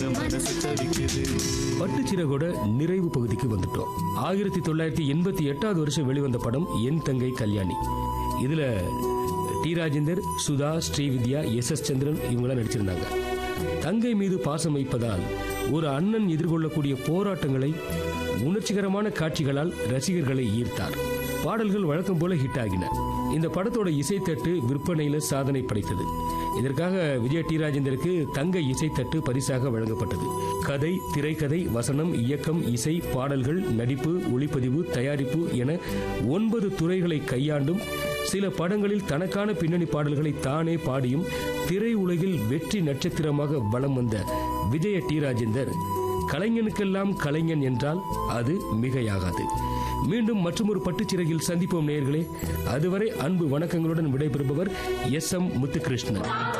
மனசு தவிக்குது பட்டுச்சிறகோட நிறைவு பகுதிக்கு வந்துட்டோம் ஆயிரத்தி தொள்ளாயிரத்தி எண்பத்தி எட்டாவது வருஷம் வெளிவந்த படம் என் தங்கை கல்யாணி இதுல T Rajendar Sudha Srividya S S Chandran இவங்களாம் நடிச்சிருந்தாங்க தங்கை மீது பாசம் வைப்பதால் ஒரு அண்ணன் எதிர்கொள்ளக்கூடிய போராட்டங்களை உணர்ச்சிகரமான காட்சிகளால் ரசிகர்களை ஈர்த்தார் பாடல்கள் வழக்கம் போல ஹிட் ஆகின இந்த படத்தோட இசைத்தட்டு விற்பனையில சாதனை படைத்தது இதற்காக விஜய டி ராஜேந்தருக்கு தங்க இசைத்தட்டு பரிசாக வழங்கப்பட்டது கதை திரைக்கதை வசனம் இயக்கம் இசை பாடல்கள் நடிப்பு ஒளிப்பதிவு தயாரிப்பு என ஒன்பது துறைகளை கையாண்டும் சில படங்களில் தனக்கான பின்னணி பாடல்களை தானே பாடியும் திரை உலகில் வெற்றி நட்சத்திரமாக வலம் வந்த விஜய டி ராஜேந்தர் கலைஞனுக்கெல்லாம் கலைஞன் என்றால் அது மிகையாகாது மீண்டும் மற்றொரு பட்டுச்சிறகில் சந்திப்போம் நேயர்களே அதுவரை அன்பு வணக்கங்களுடன் விடைபெறுபவர் எஸ் எம் முத்துகிருஷ்ணன்